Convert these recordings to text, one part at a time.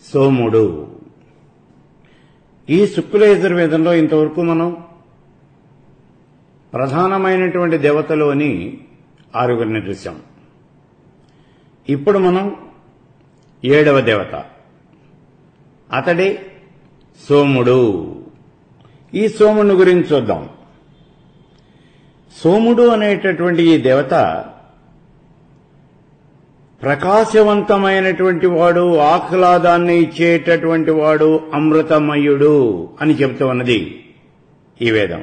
సోముడు ఈ శుక్ల యజుర్వేదంలో ఇంతవరకు మనం ప్రధానమైనటువంటి దేవతలు అని ఆరుగురిని చూశాం ఇప్పుడు మనం ఏడవ దేవత అతడే సోముడు ఈ సోముని గురించి చూద్దాం సోముడు అనేటటువంటి ఈ దేవత ప్రకాశవంతమైనటువంటి వాడు ఆహ్లాదాన్ని ఇచ్చేటటువంటి వాడు అమృతమయుడు అని చెబుతూ ఉన్నది ఈ వేదం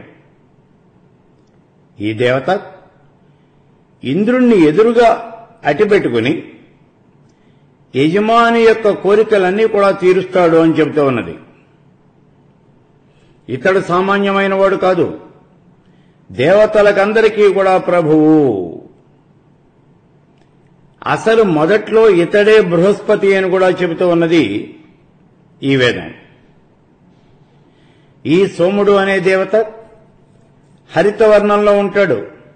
ఈ దేవత ఇంద్రుణ్ణి ఎదురుగా అటిపెట్టుకుని యజమాని యొక్క కోరికలన్నీ కూడా తీరుస్తాడు అని చెబుతూ ఉన్నది ఇతడు సామాన్యమైన వాడు కాదు దేవతలకందరికీ కూడా ప్రభువు అసలు మొదట్లో ఇతడే బృహస్పతి అని కూడా చెబుతూ ఉన్నది ఈ వేదం ఈ సోముడు అనే దేవత హరితవర్ణంలో ఉంటాడు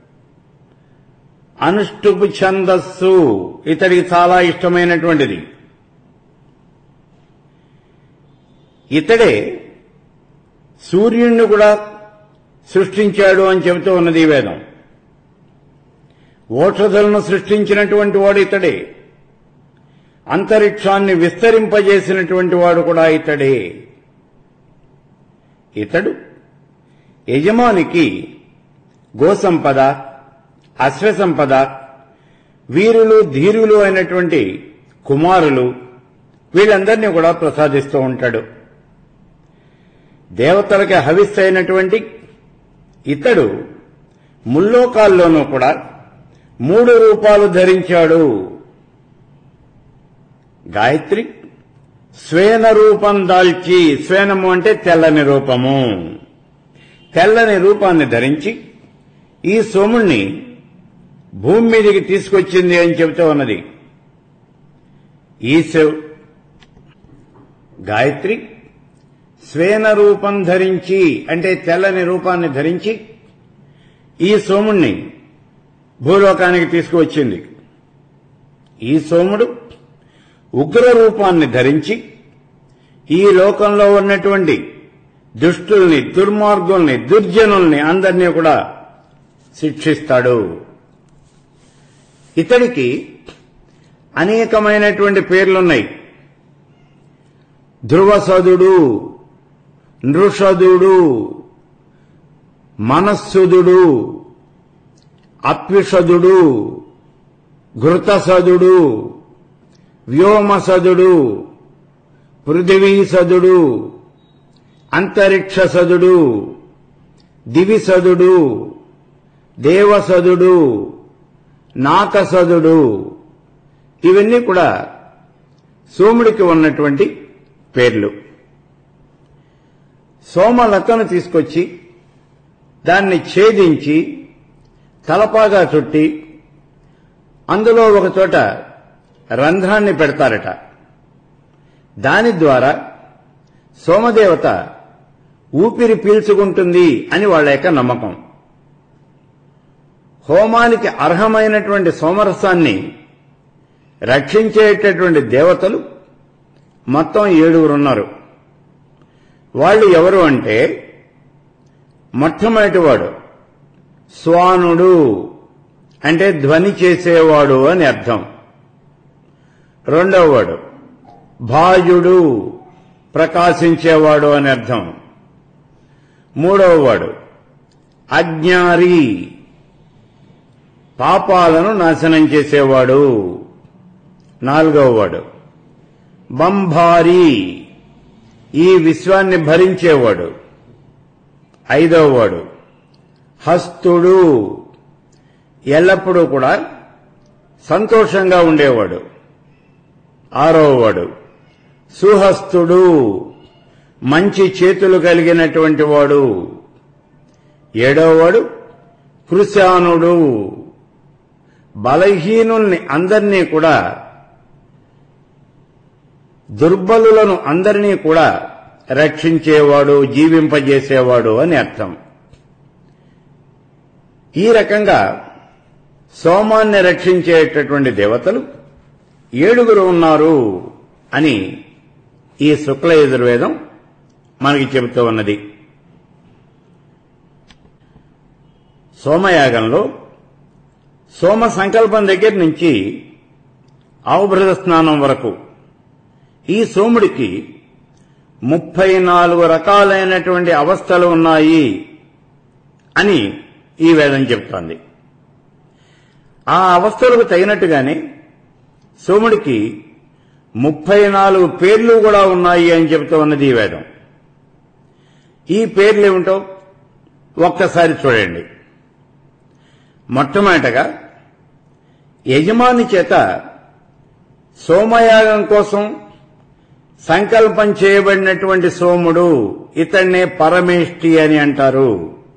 అనుష్టుపు ఛందస్సు ఇతడికి చాలా ఇష్టమైనటువంటిది ఇతడే సూర్యుణ్ణి కూడా సృష్టించాడు అని చెబుతూ ఉన్నది ఈ వేదం ఓషధులను సృష్టించినటువంటి వాడు ఇతడే అంతరిక్షాన్ని విస్తరింపజేసినటువంటి వాడు కూడా ఇతడే ఇతడు యజమానికి గోసంపద అశ్వసంపద వీరులు ధీరులు అయినటువంటి కుమారులు వీళ్ళందరినీ కూడా ప్రసాదిస్తూ ఉంటాడు దేవతలకి హవిస్తైనటువంటి ఇతడు ముల్లోకాల్లోనూ కూడా మూడు రూపాలు ధరించాడు గాయత్రి స్వేన రూపం దాల్చి స్వేనము అంటే తెల్లని రూపము తెల్లని రూపాన్ని ధరించి ఈ సోముణ్ణి భూమి మీదకి తీసుకొచ్చింది అని చెబుతూ ఉన్నది ఈ శివ్ గాయత్రి స్వేన రూపం ధరించి అంటే తెల్లని రూపాన్ని ధరించి ఈ సోముణ్ణి భూలోకానికి తీసుకువచ్చింది ఈ సోముడు ఉగ్ర రూపాన్ని ధరించి ఈ లోకంలో ఉన్నటువంటి దుష్టుల్ని దుర్మార్గుల్ని దుర్జనుల్ని అందరినీ కూడా శిక్షిస్తాడు ఇతడికి అనేకమైనటువంటి పేర్లున్నాయి ధ్రువసదుడు నృషదుడు మనస్సుదుడు అప్యుషదుడు ఘృతసదుడు వ్యోమసదుడు పృథివీసదుడు అంతరిక్షసదుడు దివిసదుడు దేవసదుడు నాకసదుడు ఇవన్నీ కూడా సోముడికి ఉన్నటువంటి పేర్లు సోమలతను తీసుకొచ్చి దాన్ని ఛేదించి తలపాగా చుట్టి అందులో ఒక చోట రంధ్రాన్ని పెడతారట దాని ద్వారా సోమదేవత ఊపిరి పీల్చుకుంటుంది అని వాళ్ళ యొక్క నమ్మకం హోమానికి అర్హమైనటువంటి సోమరసాన్ని రక్షించేటటువంటి దేవతలు మొత్తం ఏడుగురున్నారు వాళ్ళు ఎవరు అంటే మొట్టమొదటివాడు స్వానుడు అంటే ధ్వని చేసేవాడు అని అర్థం రెండవవాడు భాయుడు ప్రకాశించేవాడు అని అర్థం మూడవవాడు అజ్ఞారి పాపాలను నాశనం చేసేవాడు నాలుగవవాడు బంభారి ఈ విశ్వాన్ని భరించేవాడు ఐదవవాడు హస్తుడు ఎల్లప్పుడూ కూడా సంతోషంగా ఉండేవాడు ఆరవవాడు సుహస్తుడు మంచి చేతులు కలిగినటువంటి వాడు ఏడవవాడు కృశానుడు బలహీనుల్ని అందరినీ కూడా దుర్బలులను అందరినీ కూడా రక్షించేవాడు జీవింపజేసేవాడు అని అర్థం ఈ రకంగా సోమాన్ని రక్షించేటటువంటి దేవతలు ఏడుగురు ఉన్నారు అని ఈ శుక్ల యజుర్వేదం మనకి చెబుతూ ఉన్నది సోమయాగంలో సోమ సంకల్పం దగ్గర నుంచి అవభృత స్నానం వరకు ఈ సోముడికి ముప్పై నాలుగు రకాలైనటువంటి అవస్థలు ఉన్నాయి అని ఈ వేదం చెప్తోంది ఆ అవస్థలకు తగినట్టుగానే సోముడికి ముప్పై నాలుగు పేర్లు కూడా ఉన్నాయి అని చెబుతూ ఉన్నది ఈ వేదం ఈ పేర్లు ఏమిటో ఒక్కసారి చూడండి మొట్టమొదటగా యజమాని చేత సోమయాగం కోసం సంకల్పం చేయబడినటువంటి సోముడు ఇతన్నే పరమేష్టి అని అంటారు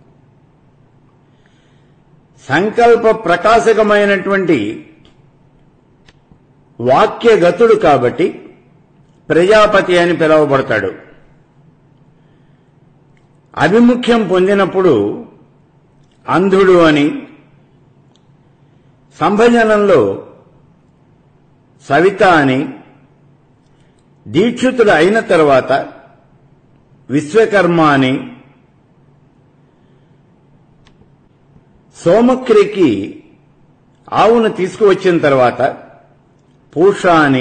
సంకల్ప ప్రకాశకమైనటువంటి వాక్యగతుడు కాబట్టి ప్రజాపతి అని పిలువబడతాడు అభిముఖ్యం పొందినప్పుడు అంధుడు అని సంభజనంలో సవిత అని దీక్షితుడు అయిన తర్వాత విశ్వకర్మ అని సోమక్రికి ఆవును తీసుకువచ్చిన తర్వాత పూష అని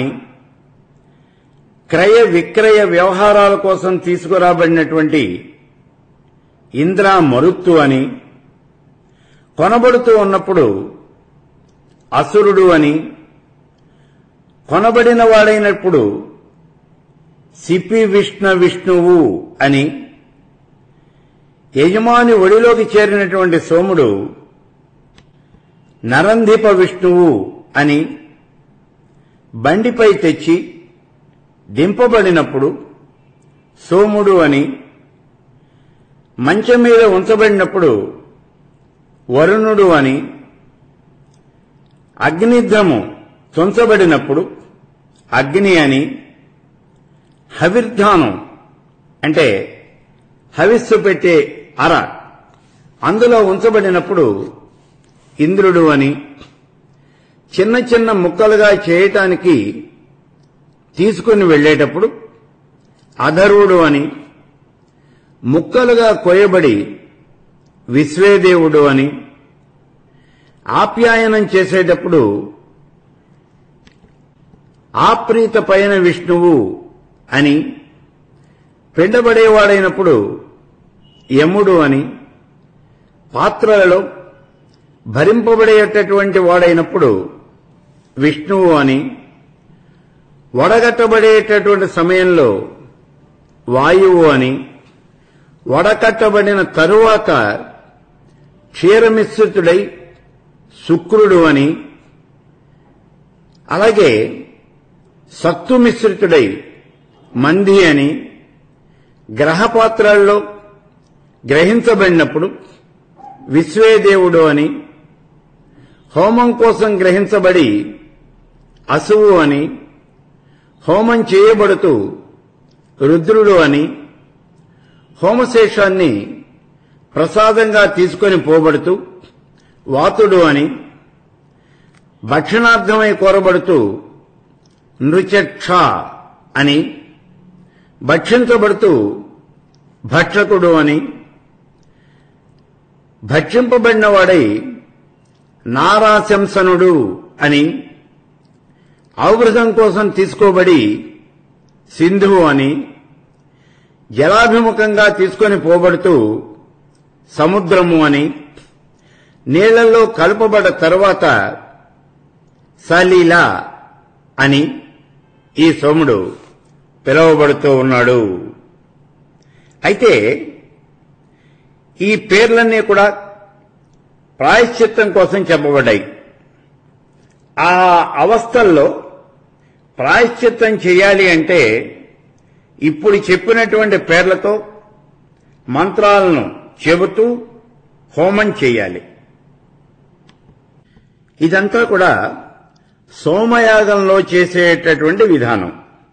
క్రయ విక్రయ వ్యవహారాల కోసం తీసుకురాబడినటువంటి ఇంద్ర మరుత్తు అని కొనబడుతూ ఉన్నప్పుడు అసురుడు అని కొనబడిన వాడైనప్పుడు సిపి విష్ణ విష్ణువు అని యజమాని ఒడిలోకి చేరినటువంటి సోముడు నరంధిప విష్ణువు అని బండిపై తెచ్చి దింపబడినప్పుడు సోముడు అని మంచం మీద ఉంచబడినప్పుడు వరుణుడు అని అగ్నిద్రము తుంచబడినప్పుడు అగ్ని అని హవిర్ధానం అంటే హవిస్సు పెట్టే అర అందులో ఉంచబడినప్పుడు ఇంద్రుడు అని చిన్న చిన్న ముక్కలుగా చేయటానికి తీసుకుని వెళ్లేటప్పుడు అధర్వుడు అని ముక్కలుగా కోయబడి విశ్వేదేవుడు అని ఆప్యాయనం చేసేటప్పుడు ఆప్రీత పైన విష్ణువు అని పిండబడేవాడైనప్పుడు యముడు అని పాత్రలలో భరింపబడేటటువంటి వాడైనప్పుడు విష్ణువు అని వడగట్టబడేటటువంటి సమయంలో వాయువు అని వడకట్టబడిన తరువాత క్షీరమిశ్రితుడై శుక్రుడు అని అలాగే సత్తుమిశ్రితుడై మంది అని గ్రహపాత్రల్లో గ్రహించబడినప్పుడు విశ్వేదేవుడు అని హోమం కోసం గ్రహించబడి అసువు అని హోమం చేయబడుతూ రుద్రుడు అని హోమశేషాన్ని ప్రసాదంగా తీసుకొని పోబడుతూ వాతుడు అని భక్షణార్థమై కోరబడుతూ నృచక్ష అని భక్షించబడుతూ భక్షకుడు అని భక్షింపబడినవాడై నారాశంసనుడు అని ఔవృతం కోసం తీసుకోబడి సింధువు అని జలాభిముఖంగా తీసుకొని పోబడుతూ సముద్రము అని నీళ్లలో కలుపబడ్డ తరువాత సలీల అని ఈ సోముడు పిలువబడుతూ ఉన్నాడు అయితే ఈ పేర్లన్నీ కూడా ప్రాయశ్చిత్తం కోసం చెప్పబడ్డాయి ఆ అవస్థల్లో ప్రాయశ్చిత్తం చేయాలి అంటే ఇప్పుడు చెప్పినటువంటి పేర్లతో మంత్రాలను చెబుతూ హోమం చేయాలి ఇదంతా కూడా సోమయాగంలో చేసేటటువంటి విధానం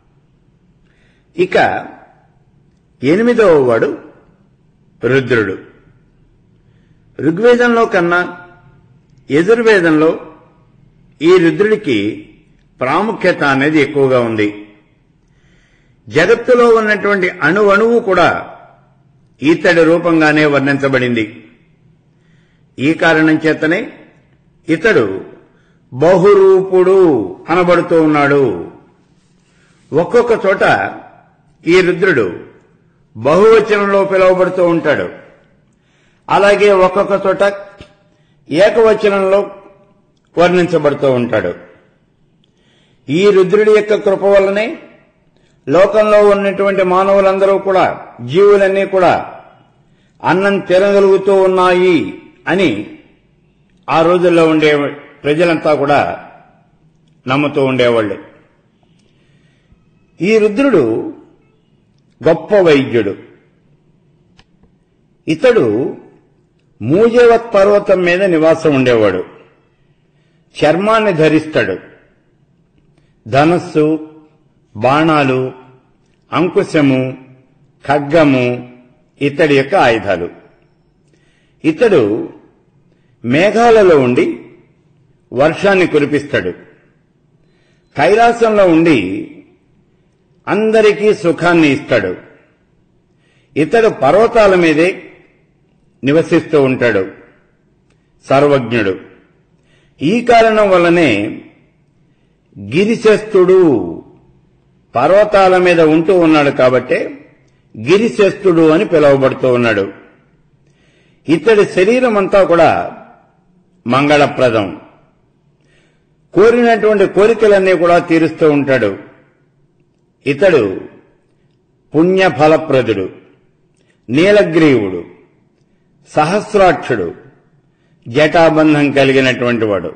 ఇక ఎనిమిదవ వాడు రుద్రుడు ఋగ్వేదంలో కన్నా యజుర్వేదంలో ఈ రుద్రుడికి ప్రాముఖ్యత అనేది ఎక్కువగా ఉంది జగత్తులో ఉన్నటువంటి అణువణువు కూడా ఇతడి రూపంగానే వర్ణించబడింది ఈ కారణం చేతనే ఇతడు బహురూపుడు అనబడుతూ ఉన్నాడు ఒక్కొక్క చోట ఈ రుద్రుడు బహువచనంలో పిలువబడుతూ ఉంటాడు అలాగే ఒక్కొక్క చోట ఏకవచనంలో వర్ణించబడుతూ ఉంటాడు ఈ రుద్రుడి యొక్క కృప వల్లనే లోకంలో ఉన్నటువంటి మానవులందరూ కూడా జీవులన్నీ కూడా అన్నం తినగలుగుతూ ఉన్నాయి అని ఆ రోజుల్లో ఉండే ప్రజలంతా కూడా నమ్ముతూ ఉండేవాళ్ళు ఈ రుద్రుడు గొప్ప వైద్యుడు ఇతడు మూజవత్ పర్వతం మీద నివాసం ఉండేవాడు చర్మాన్ని ధరిస్తాడు ధనస్సు బాణాలు అంకుశము ఖడ్గము ఇతడి యొక్క ఆయుధాలు ఇతడు మేఘాలలో ఉండి వర్షాన్ని కురిపిస్తాడు కైలాసంలో ఉండి అందరికీ సుఖాన్ని ఇస్తాడు ఇతడు పర్వతాల మీదే నివసిస్తూ ఉంటాడు సర్వజ్ఞుడు ఈ కారణం వల్లనే గిరిశస్తుడు పర్వతాల మీద ఉంటూ ఉన్నాడు కాబట్టే గిరిశస్తుడు అని పిలువబడుతూ ఉన్నాడు ఇతడి శరీరం అంతా కూడా మంగళప్రదం కోరినటువంటి కోరికలన్నీ కూడా తీరుస్తూ ఉంటాడు ఇతడు పుణ్యఫలప్రదుడు నీలగ్రీవుడు సహస్రాక్షుడు జటాబంధం కలిగినటువంటి వాడు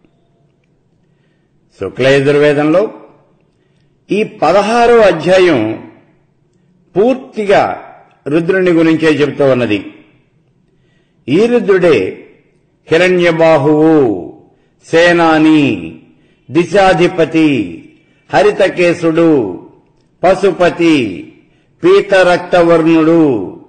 శుక్లయజుర్వేదంలో ఈ పదహారో అధ్యాయం పూర్తిగా రుద్రుని గురించే చెబుతూ ఉన్నది ఈ రుద్రుడే హిరణ్యబాహువు సేనాని దిశాధిపతి హరితకేశుడు పశుపతి పీతరక్తవర్ణుడు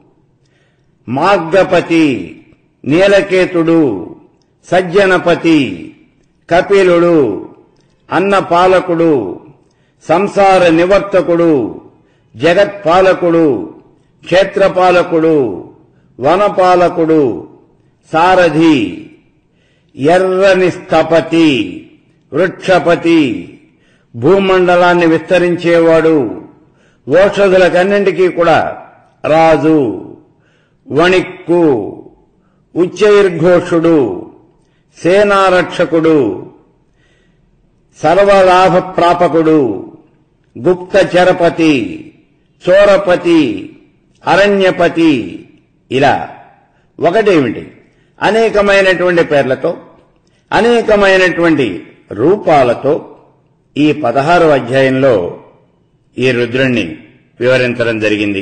మార్గపతి నీలకేతుడు సజ్జనపతి కపిలుడు అన్నపాలకుడు సంసార నివర్తకుడు జగత్పాలకుడు క్షేత్రపాలకుడు వనపాలకుడు సారథి ఎర్రని స్థపతి వృక్షపతి భూమండలాన్ని విస్తరించేవాడు ఓషధులకన్నింటికీ కూడా రాజు వణిక్కు ఉచ్చైర్ఘోషుడు సేనారక్షకుడు సర్వలాభ ప్రాపకుడు గుప్తచరపతి చోరపతి అరణ్యపతి ఇలా ఒకటేమిటి అనేకమైనటువంటి పేర్లతో అనేకమైనటువంటి రూపాలతో ఈ పదహారవ అధ్యాయంలో ఈ రుద్రుణ్ణి వివరించడం జరిగింది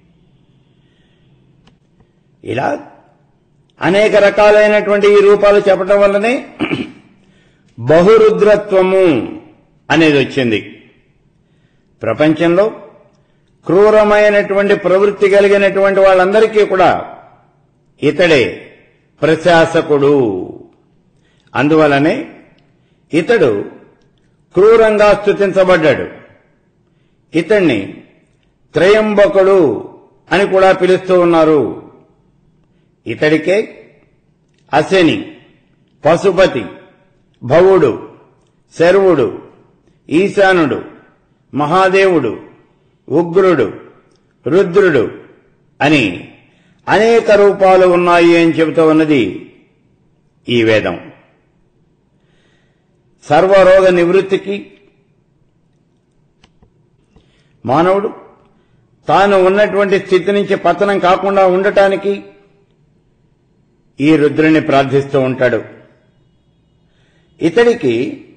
ఇలా అనేక రకాలైనటువంటి ఈ రూపాలు చెప్పటం వల్లనే బహురుద్రత్వము అనేది వచ్చింది ప్రపంచంలో క్రూరమైనటువంటి ప్రవృత్తి కలిగినటువంటి వాళ్ళందరికీ కూడా ఇతడే ప్రశాసకుడు అందువలనే ఇతడు క్రూరంగా స్థుతించబడ్డాడు ఇతన్ని త్రయంబకుడు అని కూడా పిలుస్తూ ఉన్నారు ఇతడికే అశని పశుపతి భవుడు శర్వుడు ఈశానుడు మహాదేవుడు ఉగ్రుడు రుద్రుడు అని అనేక రూపాలు ఉన్నాయి అని చెబుతూ ఉన్నది ఈ వేదం సర్వరోగ నివృత్తికి మానవుడు తాను ఉన్నటువంటి స్థితి నుంచి పతనం కాకుండా ఉండటానికి ఈ రుద్రుని ప్రార్థిస్తూ ఉంటాడు ఇతడికి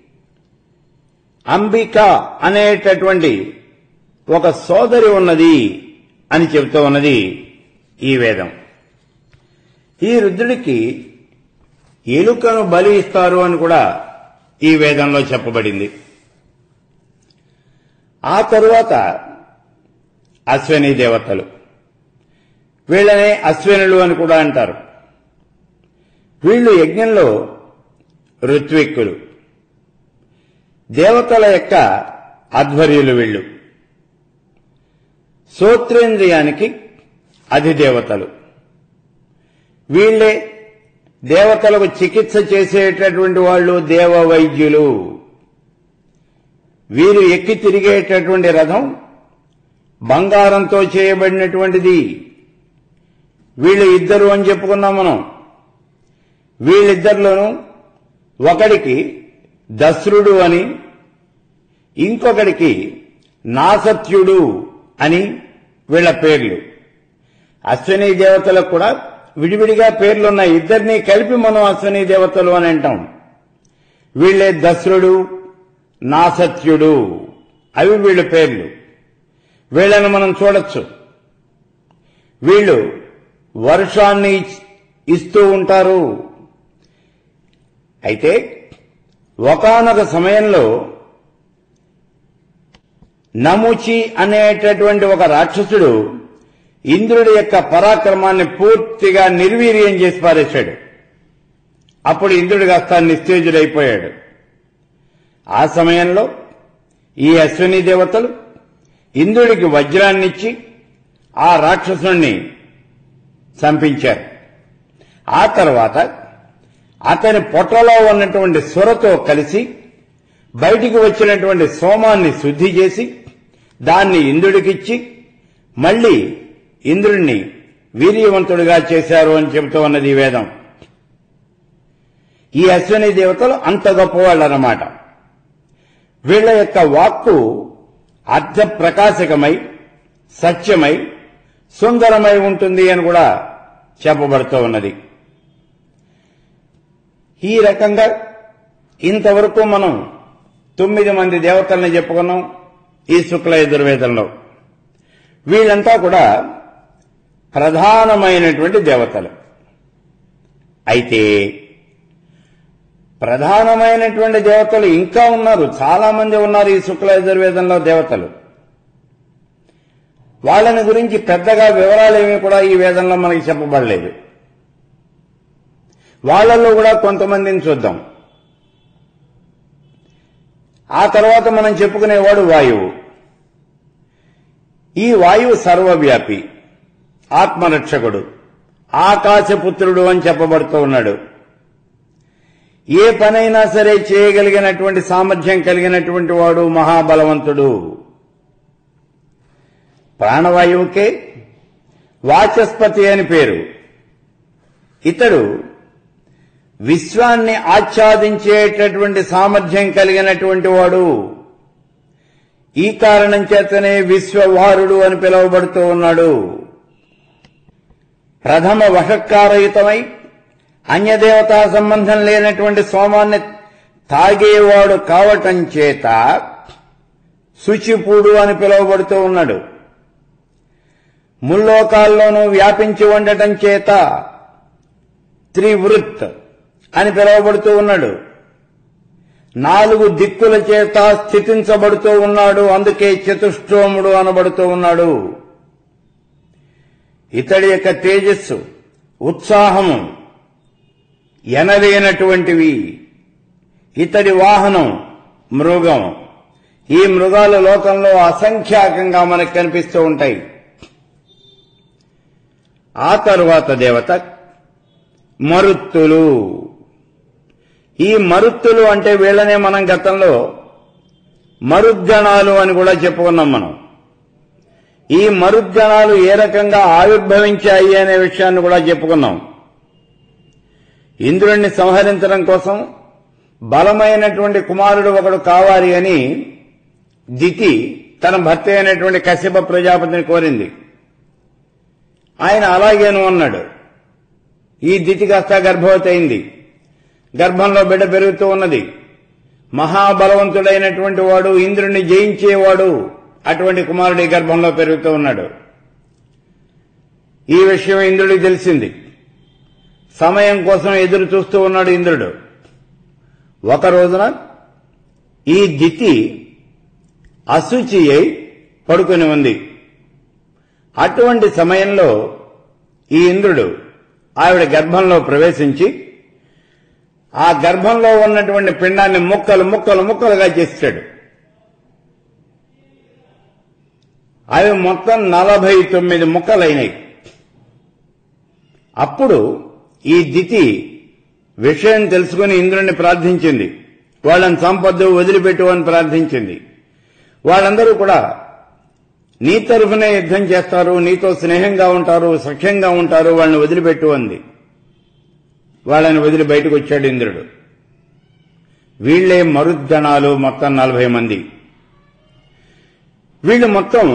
అంబిక అనేటటువంటి ఒక సోదరి ఉన్నది అని చెబుతూ ఉన్నది ఈ వేదం ఈ రుద్రుడికి ఎలుకను బలి ఇస్తారు అని కూడా ఈ వేదంలో చెప్పబడింది ఆ తరువాత అశ్విని దేవతలు వీళ్ళనే అశ్వినులు అని కూడా అంటారు వీళ్ళు యజ్ఞంలో ఋత్విక్కులు దేవతల యొక్క ఆధ్వర్యులు వీళ్ళు శ్రోత్రేంద్రియానికి అధిదేవతలు వీళ్ళే దేవతలకు చికిత్స చేసేటటువంటి వాళ్ళు దేవ వైద్యులు వీరు ఎక్కి తిరిగేటటువంటి రథం బంగారంతో చేయబడినటువంటిది వీళ్ళు ఇద్దరు అని చెప్పుకున్నాం మనం వీళ్ళిద్దరిలోనూ ఒకడికి దస్రుడు అని ఇంకొకడికి నాసత్యుడు అని వీళ్ళ పేర్లు అశ్విని దేవతలకు కూడా విడివిడిగా పేర్లున్నాయి ఇద్దరిని కలిపి మనం అశ్విని దేవతలు అని అంటాం వీళ్ళే దస్రుడు నాసత్యుడు అవి వీళ్ళ పేర్లు వీళ్ళను మనం చూడొచ్చు వీళ్ళు వర్షాన్ని ఇస్తూ ఉంటారు అయితే ఒకనొక సమయంలో నముచి అనేటటువంటి ఒక రాక్షసుడు ఇంద్రుడి యొక్క పరాక్రమాన్ని పూర్తిగా నిర్వీర్యం చేసి పారేశాడు అప్పుడు ఇంద్రుడు కాస్త నిస్తేజుడైపోయాడు ఆ సమయంలో ఈ అశ్విని దేవతలు ఇంద్రుడికి వజ్రాన్నిచ్చి ఆ రాక్షసుణ్ణి చంపించారు ఆ తర్వాత అతని పొట్టలో ఉన్నటువంటి సొరతో కలిసి బయటికి వచ్చినటువంటి సోమాన్ని శుద్ధి చేసి దాన్ని ఇంద్రుడికిచ్చి మళ్ళీ ఇంద్రుణ్ణి వీర్యవంతుడిగా చేశారు అని చెబుతూ ఉన్నది ఈ వేదం ఈ అశ్విని దేవతలు అంత గొప్పవాళ్ళన్నమాట వీళ్ళ యొక్క వాక్కు అర్ధ ప్రకాశకమై సత్యమై సుందరమై ఉంటుంది అని కూడా చెప్పబడుతూ ఉన్నది ఈ రకంగా ఇంతవరకు మనం తొమ్మిది మంది దేవతల్ని చెప్పుకున్నాం ఈ శుక్ల యజుర్వేదంలో వీళ్ళంతా కూడా ప్రధానమైనటువంటి దేవతలు అయితే ప్రధానమైనటువంటి దేవతలు ఇంకా ఉన్నారు చాలా మంది ఉన్నారు ఈ శుక్ల యజుర్వేదంలో దేవతలు వాళ్ళని గురించి పెద్దగా వివరాలు ఏమీ కూడా ఈ వేదంలో మనకి చెప్పబడలేదు వాళ్ళల్లో కూడా కొంతమందిని చూద్దాం ఆ తర్వాత మనం చెప్పుకునేవాడు వాయువు ఈ వాయువు సర్వవ్యాపి ఆత్మరక్షకుడు ఆకాశపుత్రుడు అని చెప్పబడుతూ ఉన్నాడు ఏ పనైనా సరే చేయగలిగినటువంటి సామర్థ్యం కలిగినటువంటి వాడు మహాబలవంతుడు ప్రాణవాయువుకే వాచస్పతి అని పేరు ఇతడు విశ్వాన్ని ఆచ్ఛాదించేటటువంటి సామర్థ్యం కలిగినటువంటి వాడు ఈ కారణం చేతనే విశ్వవారుడు అని పిలువబడుతూ ఉన్నాడు ప్రథమ వషత్కారయుతమై అన్యదేవతా సంబంధం లేనటువంటి సోమాన్ని తాగేవాడు కావటం చేత శుచిపూడు అని పిలువబడుతూ ఉన్నాడు ముల్లోకాల్లోనూ వ్యాపించి ఉండటం చేత త్రివృత్ అని పిలువబడుతూ ఉన్నాడు నాలుగు దిక్కుల చేత స్థితించబడుతూ ఉన్నాడు అందుకే చతుష్టోముడు అనబడుతూ ఉన్నాడు ఇతడి యొక్క తేజస్సు ఉత్సాహము ఎనలేనటువంటివి ఇతడి వాహనం మృగం ఈ మృగాల లోకంలో అసంఖ్యాకంగా మనకు కనిపిస్తూ ఉంటాయి ఆ తరువాత దేవత మరుత్తులు ఈ మరుత్తులు అంటే వీళ్ళనే మనం గతంలో మరుద్గణాలు అని కూడా చెప్పుకున్నాం మనం ఈ మరుద్గణాలు ఏ రకంగా ఆవిర్భవించాయి అనే విషయాన్ని కూడా చెప్పుకున్నాం ఇంద్రుణ్ణి సంహరించడం కోసం బలమైనటువంటి కుమారుడు ఒకడు కావాలి అని దితి తన భర్త అయినటువంటి కశ్యప ప్రజాపతిని కోరింది ఆయన అలాగేను అన్నాడు ఈ దితి కాస్త గర్భవతి అయింది గర్భంలో బిడ్డ పెరుగుతూ ఉన్నది మహాబలవంతుడైనటువంటి వాడు ఇంద్రుణ్ణి జయించేవాడు అటువంటి కుమారుడి గర్భంలో పెరుగుతూ ఉన్నాడు ఈ విషయం ఇంద్రుడికి తెలిసింది సమయం కోసం ఎదురు చూస్తూ ఉన్నాడు ఇంద్రుడు ఒక రోజున ఈ దితి అశుచి అయి పడుకొని ఉంది అటువంటి సమయంలో ఈ ఇంద్రుడు ఆవిడ గర్భంలో ప్రవేశించి ఆ గర్భంలో ఉన్నటువంటి పిండాన్ని ముక్కలు ముక్కలు ముక్కలుగా చేశాడు అవి మొత్తం నలభై తొమ్మిది ముక్కలైనాయి అప్పుడు ఈ దితి విషయం తెలుసుకుని ఇంద్రుణ్ణి ప్రార్థించింది వాళ్ళని సంపద్దు వదిలిపెట్టు అని ప్రార్థించింది వాళ్ళందరూ కూడా నీ తరఫునే యుద్ధం చేస్తారు నీతో స్నేహంగా ఉంటారు సఖ్యంగా ఉంటారు వాళ్ళని వదిలిపెట్టు అంది వాళ్ళని వదిలి బయటకు వచ్చాడు ఇంద్రుడు వీళ్లే మరుద్గణాలు మొత్తం నలభై మంది వీళ్ళు మొత్తం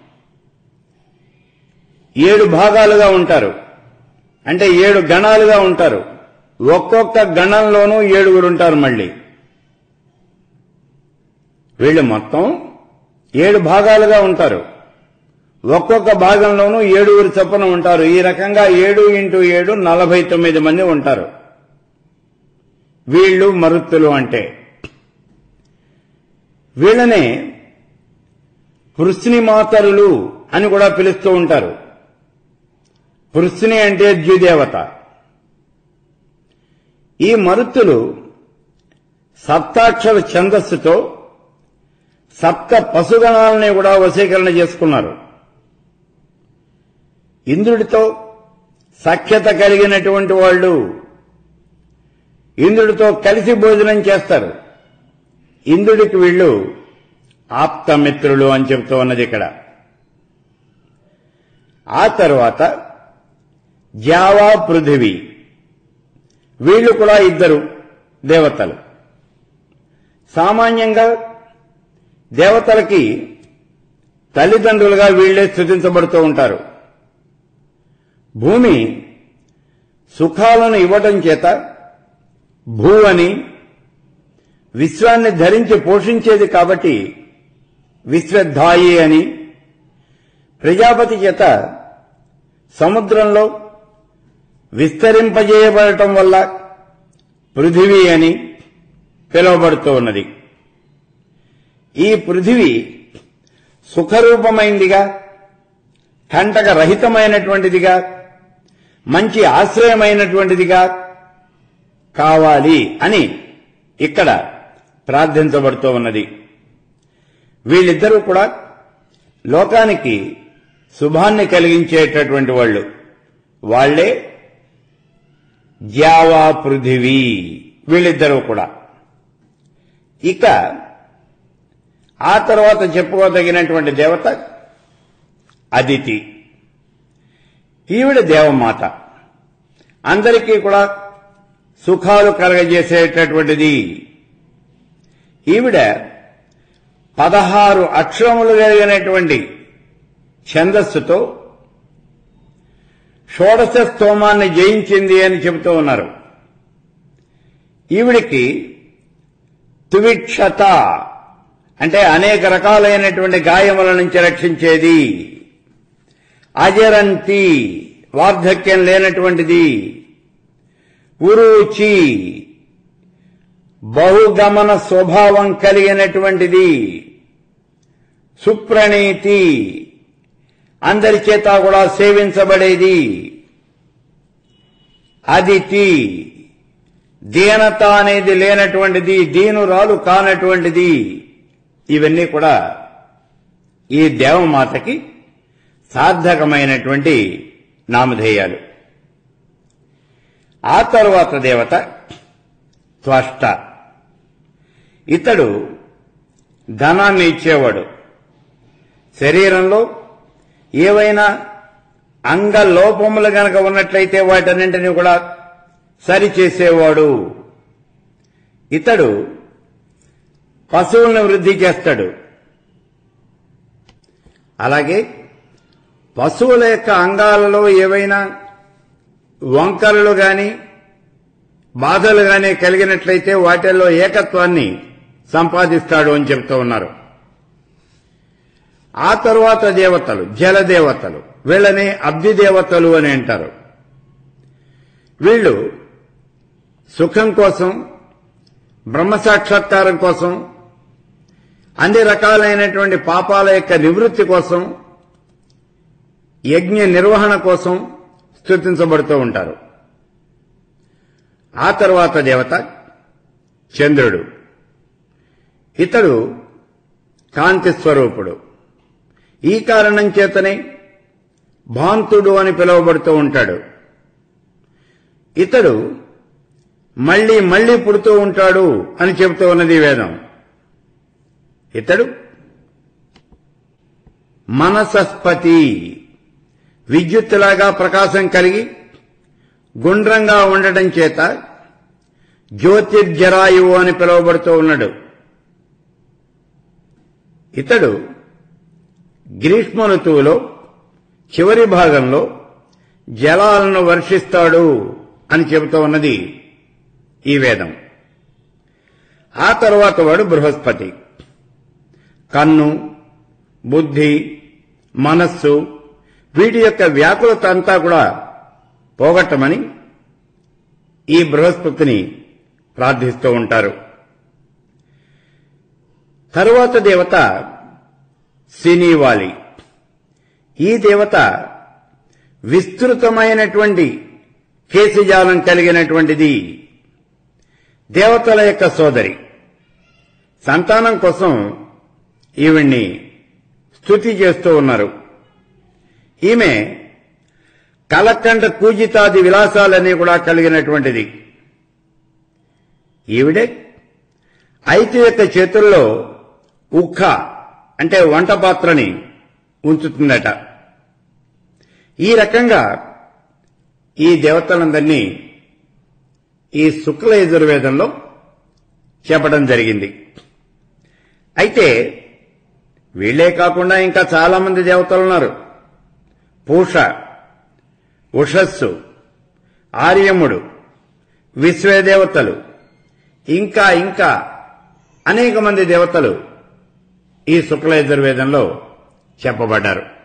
ఏడు భాగాలుగా ఉంటారు అంటే ఏడు గణాలుగా ఉంటారు ఒక్కొక్క గణంలోనూ ఏడుగురు ఉంటారు మళ్ళీ వీళ్ళు మొత్తం ఏడు భాగాలుగా ఉంటారు ఒక్కొక్క భాగంలోనూ ఏడుగురు చొప్పున ఉంటారు ఈ రకంగా ఏడు ఇంటూ ఏడు నలభై తొమ్మిది మంది ఉంటారు వీళ్ళు మరుత్తులు అంటే వీళ్ళనే పృశ్నిమాతరులు అని కూడా పిలుస్తూ ఉంటారు పృశ్ని అంటే ద్యుదేవత ఈ మరుత్తులు సప్తాక్షర ఛందస్సుతో సప్త పశుగణాలని కూడా వశీకరణ చేసుకున్నారు ఇంద్రుడితో సఖ్యత కలిగినటువంటి వాళ్ళు ఇంద్రుడితో కలిసి భోజనం చేస్తారు ఇంద్రుడికి వీళ్ళు ఆప్తమిత్రులు అని చెబుతూ ఉన్నది ఇక్కడ ఆ తర్వాత జావా పృథివీ వీళ్ళు కూడా ఇద్దరు దేవతలు సామాన్యంగా దేవతలకి తల్లిదండ్రులుగా వీళ్లే స్థుతించబడుతూ ఉంటారు భూమి సుఖాలను ఇవ్వటం చేత భూ అని విశ్వాన్ని ధరించి పోషించేది కాబట్టి విశ్వధాయి అని ప్రజాపతి చేత సముద్రంలో విస్తరింపజేయబడటం వల్ల పృథివీ అని పిలువబడుతూ ఉన్నది ఈ పృథివీ సుఖరూపమైందిగా కంటక రహితమైనటువంటిదిగా మంచి ఆశ్రయమైనటువంటిదిగా కావాలి అని ఇక్కడ ప్రార్థించబడుతూ ఉన్నది వీళ్ళిద్దరూ కూడా లోకానికి శుభాన్ని కలిగించేటటువంటి వాళ్ళు వాళ్లే జావా పృథివీ వీళ్ళిద్దరూ కూడా ఇక ఆ తర్వాత చెప్పుకోదగినటువంటి దేవత అదితి ఈవిడ దేవమాత అందరికీ కూడా సుఖాలు కలగజేసేటటువంటిది ఈవిడ పదహారు అక్షరములు కలిగినటువంటి ఛందస్సుతో షోడశ స్తోమాన్ని జయించింది అని చెబుతూ ఉన్నారు ఈవిడికి తువిక్షత అంటే అనేక రకాలైనటువంటి గాయముల నుంచి రక్షించేది అజరంతి వార్ధక్యం లేనటువంటిది ఉరూచి బహుగమన స్వభావం కలిగినటువంటిది సుప్రణీతి అందరి చేత కూడా సేవించబడేది అదితి దీనత అనేది లేనటువంటిది దీనురాలు కానటువంటిది ఇవన్నీ కూడా ఈ దేవమాతకి సార్థకమైనటువంటి నామధేయాలు ఆ తరువాత దేవత త్వష్ట ఇతడు ధనాన్ని ఇచ్చేవాడు శరీరంలో ఏవైనా అంగలోపములు గనక ఉన్నట్లయితే వాటన్నింటినీ కూడా సరిచేసేవాడు ఇతడు పశువులను వృద్ధి చేస్తాడు అలాగే పశువుల యొక్క అంగాలలో ఏవైనా వంకరలు గాని బాధలు గాని కలిగినట్లయితే వాటిల్లో ఏకత్వాన్ని సంపాదిస్తాడు అని చెప్తూ ఉన్నారు ఆ తరువాత దేవతలు జలదేవతలు వీళ్ళని అబ్ది దేవతలు అని అంటారు వీళ్ళు సుఖం కోసం బ్రహ్మ సాక్షాత్కారం కోసం అన్ని రకాలైనటువంటి పాపాల యొక్క నివృత్తి కోసం యజ్ఞ నిర్వహణ కోసం స్థుతించబడుతూ ఉంటారు ఆ తరువాత దేవత చంద్రుడు ఇతడు కాంతి స్వరూపుడు ఈ కారణం చేతనే భాంతుడు అని పిలువబడుతూ ఉంటాడు ఇతడు మళ్లీ మళ్లీ పుడుతూ ఉంటాడు అని చెబుతూ ఉన్నది ఈ వేదం ఇతడు మనసస్పతి విద్యుత్తులాగా ప్రకాశం కలిగి గుండ్రంగా ఉండటం చేత జ్యోతిర్జరాయువు అని పిలువబడుతూ ఉన్నాడు ఇతడు గ్రీష్మ ఋతువులో చివరి భాగంలో జలాలను వర్షిస్తాడు అని చెబుతూ ఉన్నది ఈ వేదం ఆ తరువాత వాడు బృహస్పతి కన్ను బుద్ధి మనస్సు వీటి యొక్క వ్యాకులత అంతా కూడా పోగొట్టమని ఈ బృహస్పతిని ప్రార్థిస్తూ ఉంటారు తరువాత దేవత సినీవాలి ఈ దేవత విస్తృతమైనటువంటి కేశజాలం కలిగినటువంటిది దేవతల యొక్క సోదరి సంతానం కోసం ఈవిడ్ని స్తుతి చేస్తూ ఉన్నారు ఈమె కలకండ కూజితాది విలాసాలన్నీ కూడా కలిగినటువంటిది ఈవిడే ఐతి యొక్క చేతుల్లో ఉక్క అంటే వంట పాత్రని ఉంచుతుందట ఈ రకంగా ఈ దేవతలందరినీ ఈ శుక్ల యజుర్వేదంలో చెప్పడం జరిగింది అయితే వీళ్లే కాకుండా ఇంకా చాలా మంది దేవతలు ఉన్నారు పూష ఉషస్సు ఆర్యముడు విశ్వదేవతలు ఇంకా ఇంకా అనేక మంది దేవతలు ఈ శుక్ల యజుర్వేదంలో చెప్పబడ్డారు